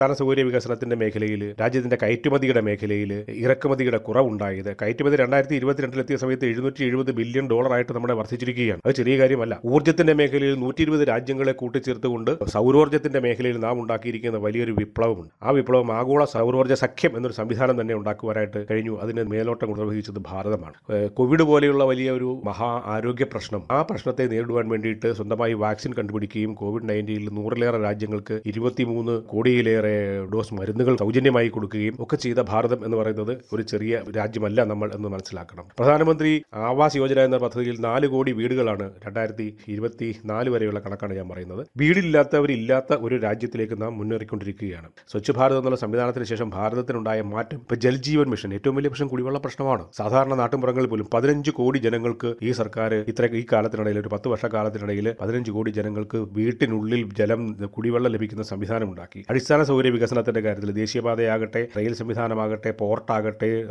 അടിസ്ഥാന സൗകര്യ വികസനത്തിന്റെ മേഖലയിൽ രാജ്യത്തിന്റെ കയറ്റുമതിയുടെ മേഖലയിൽ ഇറക്കുമതിയുടെ കുറവുണ്ടായത് കയറ്റുമതി രണ്ടായിരത്തി ഇരുപത്തിരണ്ടിലെത്തിയ സമയത്ത് എഴുന്നൂറ്റി എഴുപത് ബില്യൺ ഡോളറായിട്ട് നമ്മുടെ വർദ്ധിച്ചിരിക്കുകയാണ് അത് ചെറിയ കാര്യമല്ല ഊർജ്ജത്തിന്റെ മേഖലയിൽ നൂറ്റി ഇരുപത് രാജ്യങ്ങളെ കൂട്ടിച്ചേർത്തുകൊണ്ട് സൗരോർജ്ജത്തിന്റെ മേഖലയിൽ നാം ഉണ്ടാക്കിയിരിക്കുന്ന വലിയൊരു വിപ്ലവമുണ്ട് ആ വിപ്ലവം ആഗോള സൗരോർജ്ജ സഖ്യം എന്നൊരു സംവിധാനം തന്നെ ഉണ്ടാക്കുവാനായിട്ട് കഴിഞ്ഞു അതിന് മേലോട്ടം നിർവഹിച്ചത് ഭാരതമാണ് ഏഹ് കോവിഡ് പോലെയുള്ള വലിയ ഒരു മഹാ ആരോഗ്യ പ്രശ്നം ആ പ്രശ്നത്തെ നേരിടുവാൻ വേണ്ടിയിട്ട് സ്വന്തമായി വാക്സിൻ കണ്ടുപിടിക്കുകയും കോവിഡ് നയൻറ്റീനിൽ നൂറിലേറെ രാജ്യങ്ങൾക്ക് ഇരുപത്തിമൂന്ന് കോടിയിലേറെ ഡോസ് മരുന്നുകൾ സൗജന്യമായി കൊടുക്കുകയും ഒക്കെ ചെയ്ത ഭാരതം എന്ന് പറയുന്നത് ഒരു ചെറിയ രാജ്യമല്ല നമ്മൾ എന്ന് മനസ്സിലാക്കണം പ്രധാനമന്ത്രി ആവാസ് യോജന എന്ന പദ്ധതിയിൽ നാല് കോടി വീടുകളാണ് രണ്ടായിരത്തി ഇരുപത്തി നാല് വരെയുള്ള കണക്കാണ് ഞാൻ പറയുന്നത് വീടില്ലാത്തവരില്ലാത്ത ഒരു രാജ്യത്തിലേക്ക് നാം മുന്നേറിക്കൊണ്ടിരിക്കുകയാണ് സ്വച്ഛ് ഭാരത് എന്നുള്ള സംവിധാനത്തിന് ശേഷം ഭാരതത്തിനുണ്ടായ മാറ്റം ഇപ്പൊ ജൽജീവൻ മിഷൻ ഏറ്റവും വലിയ പ്രശ്നം കുടിവെള്ള പ്രശ്നമാണ് സാധാരണ നാട്ടിൻപുറങ്ങളിൽ പോലും പതിനഞ്ച് കോടി ജനങ്ങൾക്ക് ഈ സർക്കാർ ഇത്ര ഈ കാലത്തിനിടയിൽ ഒരു പത്ത് വർഷക്കാലത്തിനിടയിൽ പതിനഞ്ച് കോടി ജനങ്ങൾക്ക് വീട്ടിനുള്ളിൽ ജലം കുടിവെള്ളം ലഭിക്കുന്ന സംവിധാനം ഉണ്ടാക്കി അടിസ്ഥാന സൗകര്യ വികസനത്തിന്റെ കാര്യത്തിൽ ദേശീയപാതയാകട്ടെ റെയിൽ സംവിധാനമാകട്ടെ പോർട്ടാകട്ടെ